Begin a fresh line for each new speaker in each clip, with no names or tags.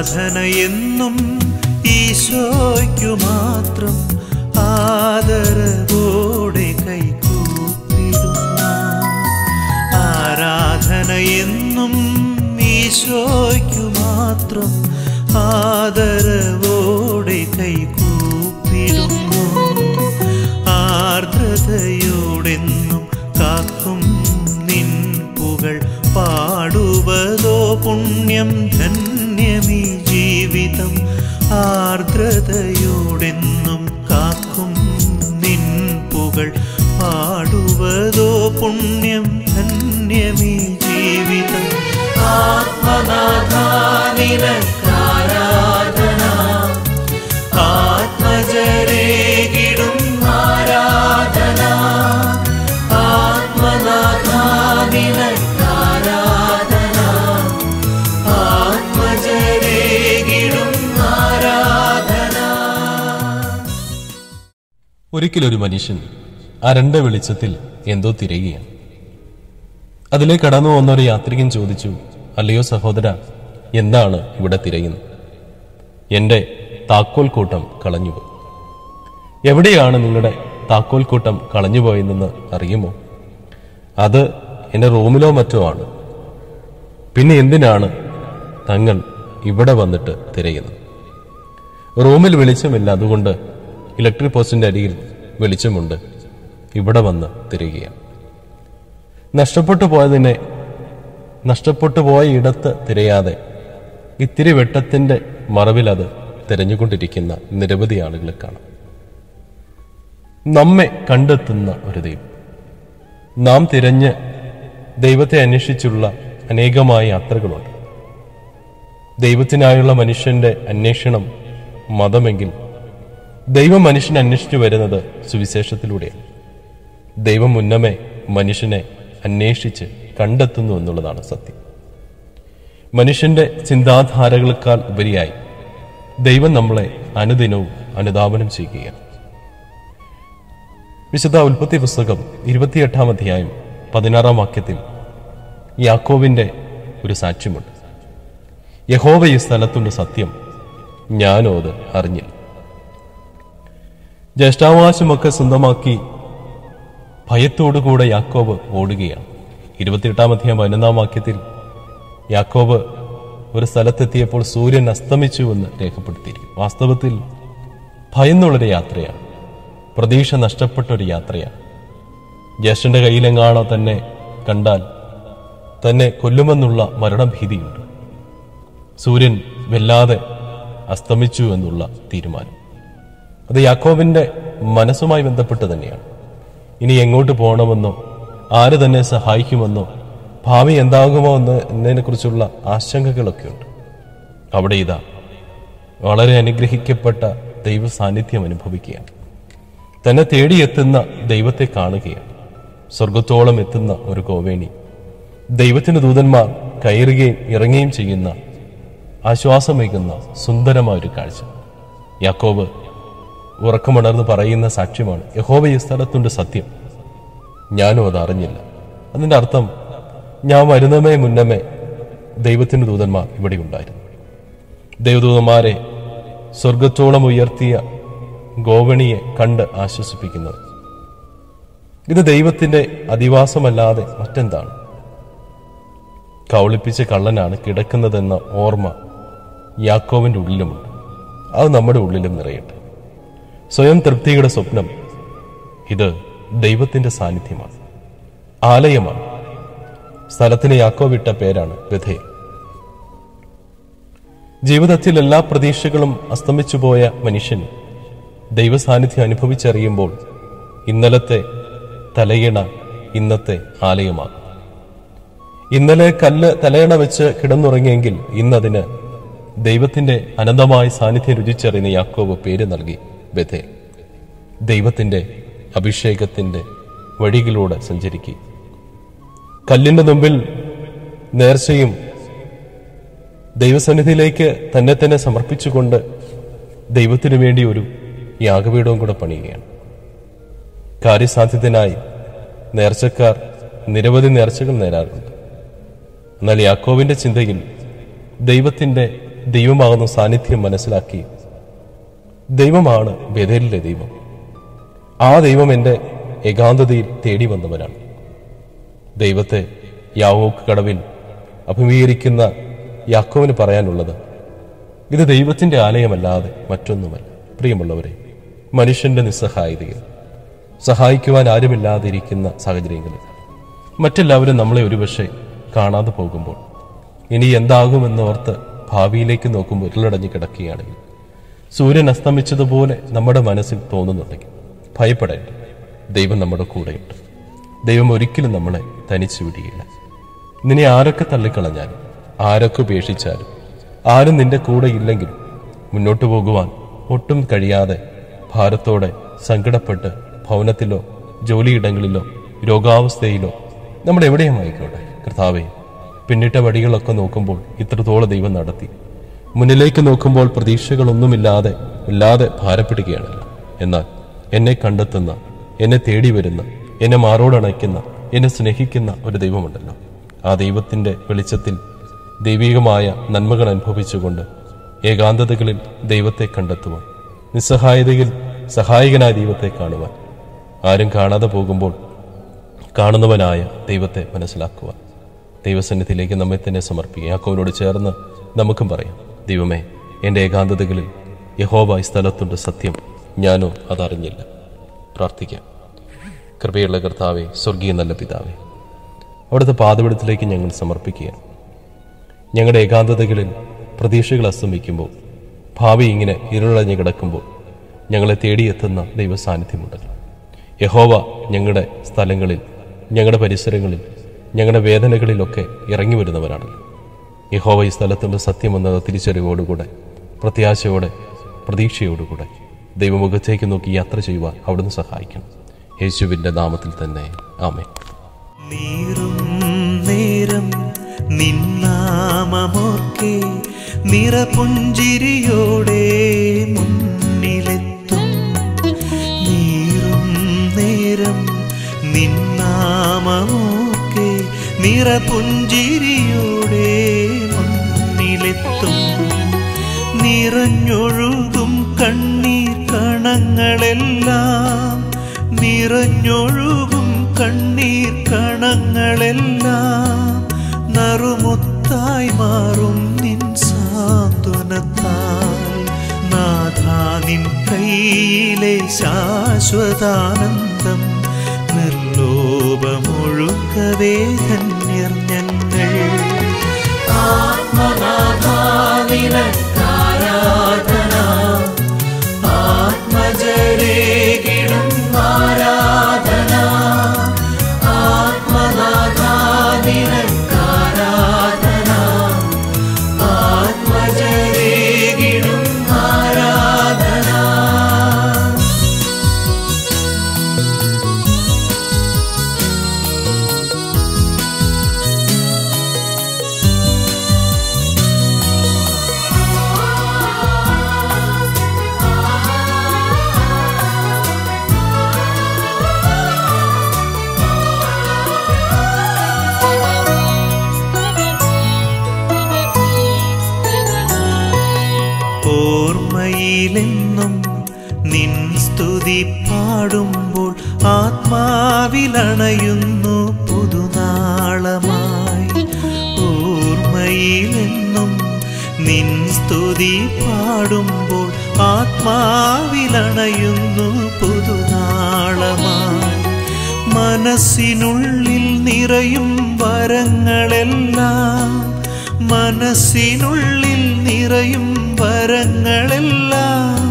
ആരാധനയെന്നും ഈശോയ്ക്കു മാത്രം ആദരവോടെ കൈകൂപ്പിടുന്നു ആരാധനയെന്നും ഈശോയ്ക്കു മാത്രം ആദരവോടെ കൈകൂപ്പിടുന്നു ആർദ്രതയോടെന്നും കാക്കും നിൻ പുകൾ പാടുവതോ പുണ്യം ധന്യമീ ജീവിതം ആർദ്രതയോടെന്നും കാക്കും നിൻ പുകൾ പാടുവതോ പുണ്യം ധന്യമീ ജീവിതം ആത്മനാഥാനിരക്കാരാധന ആത്മജരേകിടും ആരാധന ആത്മനാഥാനിരക്കാരാധന ആത്മജരേകിടും ആരാധന
ഒരിക്കലൊരു മനുഷ്യൻ അരണ്ട വെളിച്ചത്തിൽ എന്തോ തിരയുകയാണ് അതിലേക്ക് കടന്നു വന്ന ഒരു യാത്രികൻ ചോദിച്ചു അല്ലയോ സഹോദര എന്താണ് ഇവിടെ തിരയുന്നത് എന്റെ താക്കോൽ കൂട്ടം കളഞ്ഞുപോയി എവിടെയാണ് നിങ്ങളുടെ താക്കോൽ കൂട്ടം കളഞ്ഞുപോയെന്ന് അറിയുമോ അത് എന്റെ റൂമിലോ മറ്റോ ആണ് പിന്നെ എന്തിനാണ് തങ്ങൾ ഇവിടെ വന്നിട്ട് തിരയുന്നത് റൂമിൽ വെളിച്ചമില്ല അതുകൊണ്ട് ഇലക്ട്രിക് പോസ്റ്റിന്റെ അരികിൽ വെളിച്ചമുണ്ട് ഇവിടെ വന്ന് തിരയുകയാണ് നഷ്ടപ്പെട്ടു പോയതിനെ നഷ്ടപ്പെട്ടു പോയ ഇടത്ത് തിരയാതെ ഇത്തിരി വെട്ടത്തിന്റെ മറവിൽ അത് തിരഞ്ഞുകൊണ്ടിരിക്കുന്ന നിരവധി ആളുകളെ കാണാം നമ്മെ കണ്ടെത്തുന്ന ഒരു ദൈവം നാം തിരഞ്ഞ് ദൈവത്തെ അന്വേഷിച്ചുള്ള അനേകമായ യാത്രകളുണ്ട് ദൈവത്തിനായുള്ള മനുഷ്യന്റെ അന്വേഷണം മതമെങ്കിൽ ദൈവം മനുഷ്യനെ അന്വേഷിച്ചു വരുന്നത് സുവിശേഷത്തിലൂടെയാണ് ദൈവം മുന്നമേ മനുഷ്യനെ അന്വേഷിച്ച് കണ്ടെത്തുന്നു എന്നുള്ളതാണ് സത്യം മനുഷ്യന്റെ ചിന്താധാരകളെക്കാൾ ഉപരിയായി ദൈവം നമ്മളെ അനുദിനവും അനുധാപനം ചെയ്യുകയാണ് വിശുദ്ധ ഉൽപ്പത്തി പുസ്തകം ഇരുപത്തിയെട്ടാം അധ്യായം പതിനാറാം വാക്യത്തിൽ യാക്കോവിന്റെ ഒരു സാക്ഷ്യമുണ്ട് യഹോവ ഈ സ്ഥലത്തുണ്ട് സത്യം ഞാനോ അത് അറിഞ്ഞില്ല ജ്യേഷ്ഠാവകാശമൊക്കെ സ്വന്തമാക്കി ഭയത്തോടുകൂടെ യാക്കോബ് ഓടുകയാണ് ഇരുപത്തിയെട്ടാം അധ്യായം പതിനൊന്നാം വാക്യത്തിൽ യാക്കോബ് ഒരു സ്ഥലത്തെത്തിയപ്പോൾ സൂര്യൻ അസ്തമിച്ചുവെന്ന് രേഖപ്പെടുത്തിയിരിക്കും വാസ്തവത്തിൽ ഭയന്നുള്ളൊരു യാത്രയാണ് പ്രതീക്ഷ നഷ്ടപ്പെട്ട ഒരു യാത്രയാണ് ജ്യേഷ്ഠന്റെ കയ്യിലെങ്ങാണോ തന്നെ കണ്ടാൽ തന്നെ കൊല്ലുമെന്നുള്ള മരണഭീതിയുണ്ട് സൂര്യൻ വല്ലാതെ അസ്തമിച്ചു എന്നുള്ള തീരുമാനം അത് യാക്കോബിന്റെ മനസ്സുമായി ബന്ധപ്പെട്ട് തന്നെയാണ് ഇനി എങ്ങോട്ട് പോകണമെന്നോ ആര് തന്നെ സഹായിക്കുമെന്നോ ഭാവി എന്താകുമോ എന്ന് എന്നതിനെക്കുറിച്ചുള്ള ആശങ്കകളൊക്കെയുണ്ട് അവിടെ ഇതാ വളരെ അനുഗ്രഹിക്കപ്പെട്ട ദൈവ സാന്നിധ്യം അനുഭവിക്കുകയാണ് തന്നെ തേടിയെത്തുന്ന ദൈവത്തെ കാണുകയാണ് സ്വർഗത്തോളം എത്തുന്ന ഒരു കോവേണി ദൈവത്തിന്റെ ദൂതന്മാർ കയറുകയും ഇറങ്ങുകയും ചെയ്യുന്ന ആശ്വാസമേകുന്ന സുന്ദരമായ ഒരു കാഴ്ച യാക്കോബ് ഉറക്കമുണർന്ന് പറയുന്ന സാക്ഷ്യമാണ് യഹോവ ഈ സ്ഥലത്തുണ്ട് സത്യം ഞാനും അത് അറിഞ്ഞില്ല അതിന്റെ അർത്ഥം ഞാൻ വരുന്നമേ മുന്നമേ ദൈവത്തിന്റെ ദൂതന്മാർ ഇവിടെ ഉണ്ടായിരുന്നു ദൈവദൂതന്മാരെ സ്വർഗത്തോളം ഉയർത്തിയ ഗോവണിയെ കണ്ട് ആശ്വസിപ്പിക്കുന്നത് ഇത് ദൈവത്തിന്റെ അധിവാസമല്ലാതെ മറ്റെന്താണ് കൗളിപ്പിച്ച കള്ളനാണ് കിടക്കുന്നതെന്ന ഓർമ്മ യാക്കോവിന്റെ ഉള്ളിലുമുണ്ട് അത് നമ്മുടെ ഉള്ളിലും നിറയട്ടെ സ്വയം തൃപ്തിയുടെ സ്വപ്നം ഇത് ദൈവത്തിന്റെ സാന്നിധ്യമാണ് ആലയമാണ് സ്ഥലത്തിന് യാക്കോവിട്ട പേരാണ് ബഥേ ജീവിതത്തിൽ എല്ലാ പ്രതീക്ഷകളും അസ്തമിച്ചുപോയ മനുഷ്യൻ ദൈവസാന്നിധ്യം അനുഭവിച്ചറിയുമ്പോൾ ഇന്നലത്തെ തലയിണ ഇന്നത്തെ ആലയമാകും ഇന്നലെ കല്ല് തലയണ വെച്ച് കിടന്നുറങ്ങിയെങ്കിൽ ഇന്നതിന് ദൈവത്തിന്റെ അനന്തമായ സാന്നിധ്യം രുചിച്ചറിയുന്ന യാക്കോബ് പേര് നൽകി ബഥേ ദൈവത്തിന്റെ അഭിഷേകത്തിന്റെ വഴികളിലൂടെ സഞ്ചരിക്കുക കല്ലിന്റെ മുമ്പിൽ നേർച്ചയും ദൈവസന്നിധിയിലേക്ക് തന്നെ തന്നെ സമർപ്പിച്ചുകൊണ്ട് ദൈവത്തിനു വേണ്ടി ഒരു യാഗപീഠവും കൂടെ പണിയുകയാണ് കാര്യസാധ്യത്തിനായി നേർച്ചക്കാർ നിരവധി നേർച്ചകൾ നേരാറുണ്ട് എന്നാൽ യാക്കോവിന്റെ ചിന്തയിൽ ദൈവത്തിന്റെ ദൈവമാകുന്ന സാന്നിധ്യം മനസ്സിലാക്കി ദൈവമാണ് ബദലിലെ ദൈവം ആ ദൈവം എൻ്റെ ഏകാന്തതയിൽ തേടി വന്നവനാണ് ദൈവത്തെ യാവോക്ക് കടവിൽ അഭിമുഖീകരിക്കുന്ന യാക്കോവിന് പറയാനുള്ളത് ഇത് ദൈവത്തിന്റെ ആലയമല്ലാതെ മറ്റൊന്നുമല്ല പ്രിയമുള്ളവരെ മനുഷ്യന്റെ നിസ്സഹായതയിൽ സഹായിക്കുവാൻ ആരുമില്ലാതിരിക്കുന്ന സാഹചര്യങ്ങളിൽ മറ്റെല്ലാവരും നമ്മളെ ഒരുപക്ഷെ കാണാതെ പോകുമ്പോൾ ഇനി എന്താകുമെന്നോർത്ത് ഭാവിയിലേക്ക് നോക്കുമ്പോൾ ഇരുളടഞ്ഞു കിടക്കുകയാണെങ്കിൽ സൂര്യൻ അസ്തമിച്ചതുപോലെ നമ്മുടെ മനസ്സിൽ തോന്നുന്നുണ്ടെങ്കിൽ ഭയപ്പെടേണ്ട ദൈവം നമ്മുടെ കൂടെയുണ്ട് ദൈവം ഒരിക്കലും നമ്മളെ തനിച്ചു വിടുകയില്ല നിന്നെ ആരൊക്കെ തള്ളിക്കളഞ്ഞാലും ആരൊക്കെ ഉപേക്ഷിച്ചാലും ആരും നിന്റെ കൂടെ ഇല്ലെങ്കിലും മുന്നോട്ട് പോകുവാൻ ഒട്ടും കഴിയാതെ ഭാരത്തോടെ സങ്കടപ്പെട്ട് ഭവനത്തിലോ ജോലിയിടങ്ങളിലോ രോഗാവസ്ഥയിലോ നമ്മൾ എവിടെയും ആയിക്കോട്ടെ കർത്താവെ പിന്നിട്ട വഴികളൊക്കെ നോക്കുമ്പോൾ ഇത്രത്തോളം ദൈവം നടത്തി മുന്നിലേക്ക് നോക്കുമ്പോൾ പ്രതീക്ഷകളൊന്നുമില്ലാതെ ഇല്ലാതെ ഭാരപ്പെടുകയാണല്ലോ എന്നാൽ എന്നെ കണ്ടെത്തുന്ന എന്നെ തേടി വരുന്ന എന്നെ മാറോടണയ്ക്കുന്ന എന്നെ സ്നേഹിക്കുന്ന ഒരു ദൈവമുണ്ടല്ലോ ആ ദൈവത്തിന്റെ വെളിച്ചത്തിൽ ദൈവികമായ നന്മകൾ അനുഭവിച്ചുകൊണ്ട് ഏകാന്തതകളിൽ ദൈവത്തെ കണ്ടെത്തുവാൻ നിസ്സഹായതയിൽ സഹായകനായ ദൈവത്തെ കാണുവാൻ ആരും കാണാതെ പോകുമ്പോൾ കാണുന്നവനായ ദൈവത്തെ മനസ്സിലാക്കുവാൻ ദൈവസന്നിധിയിലേക്ക് നമ്മെ തന്നെ സമർപ്പിക്കുക യാക്കോവിനോട് ചേർന്ന് നമുക്കും പറയാം ദൈവമേ എൻ്റെ ഏകാന്തതകളിൽ യഹോവ ഈ സ്ഥലത്തുണ്ട് സത്യം ഞാനോ അതറിഞ്ഞില്ല പ്രാർത്ഥിക്കാം കൃപയുള്ള കർത്താവെ സ്വർഗീയ നല്ല പിതാവേ അവിടുത്തെ പാതപിടത്തിലേക്ക് ഞങ്ങൾ സമർപ്പിക്കുകയാണ് ഞങ്ങളുടെ ഏകാന്തതകളിൽ പ്രതീക്ഷകൾ അസ്തമിക്കുമ്പോൾ ഭാവി ഇങ്ങനെ ഇരുളഞ്ഞു കിടക്കുമ്പോൾ ഞങ്ങളെ തേടിയെത്തുന്ന ദൈവ സാന്നിധ്യമുണ്ടല്ലോ യഹോവ ഞങ്ങളുടെ സ്ഥലങ്ങളിൽ ഞങ്ങളുടെ പരിസരങ്ങളിൽ ഞങ്ങളുടെ വേദനകളിലൊക്കെ ഇറങ്ങി വരുന്നവരാണല്ലോ യഹോവ ഈ സ്ഥലത്തുണ്ട് സത്യമെന്നത് തിരിച്ചറിവോടുകൂടെ പ്രത്യാശയോടെ പ്രതീക്ഷയോടുകൂടെ ദൈവമുഖത്തേക്ക് നോക്കി യാത്ര ചെയ്യുവാൻ അവിടുന്ന് സഹായിക്കണം യേശുവിൻ്റെ നാമത്തിൽ തന്നെ ആമേ
നീറും നേരം നിന്നാമമോർക്കെ നിറപുഞ്ചിരിയോടെ മുന്നിലെത്തും നീറും നേരം നിന്നാമമോർക്കെ നിറപുഞ്ചിരിയോടെ മുന്നിലെത്തും നിറഞ്ഞൊഴുകും കണ്ണീർ കണങ്ങളെല്ലാം നിറഞ്ഞൊഴുകും കണ്ണീർ കണങ്ങളെല്ലാം നറുമുത്തായി മാറും നിൻ സാന്ത്വനത്താൽ നാഥാ നിൻ കയ്യിലെ ശാശ്വതാനന്ദം നിർലോഭമൊഴുക്കവേ ധന്യർ ഞങ്ങൾ ആത്മനാഥാവിനാരാധന ആത്മജരേകിടും ആരാധന ആത്മനാഥാവിനാരാധന ആത്മജരേകിടും ആരാധന ഓർമ്മയിലെന്നും നിൻ സ്തുതി പാടുമ്പോൾ ആത്മാവിലണയുന്നു പുതുനാളമായി ഓർമ്മയിലെന്നും നിൻ സ്തുതി പാടുമ്പോൾ ആത്മാവിലണയുന്നു പുതുനാളമായി മനസ്സിനുള്ളിൽ നിറയും വരങ്ങളെല്ലാം മനസ്സിനുള്ളിൽ നിറയും വരങ്ങളെല്ലാം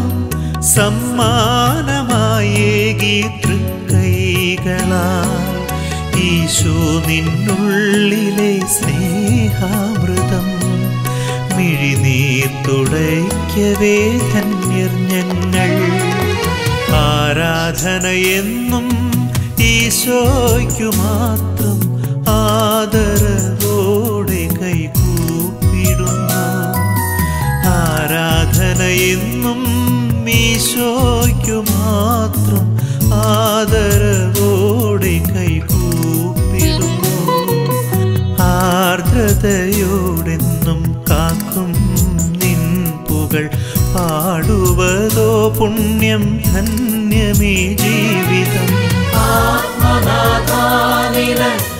സമ്മാനമായേകി തൃക്കൈകളാൽ ഈശോ നിന്നുള്ളിലെ സ്നേഹാമൃതം മിഴിനീർ തുടയ്ക്കവേ ധന്യർ ഞങ്ങൾ ആരാധനയെന്നും ഈശോയ്ക്കു മാത്രം ആദരവോടെ കൈകൂപ്പിടുന്നു ആരാധനയെന്നും ഈശോയ്ക്കു മാത്രം ആദരവോടെ കൈകൂപ്പിടുന്നു ആർദ്രതയോടെന്നും കാക്കും നീ പാടുവതോ പുണ്യം ധന്യമീ ജീവിതം
ആത്മനാഥാനിന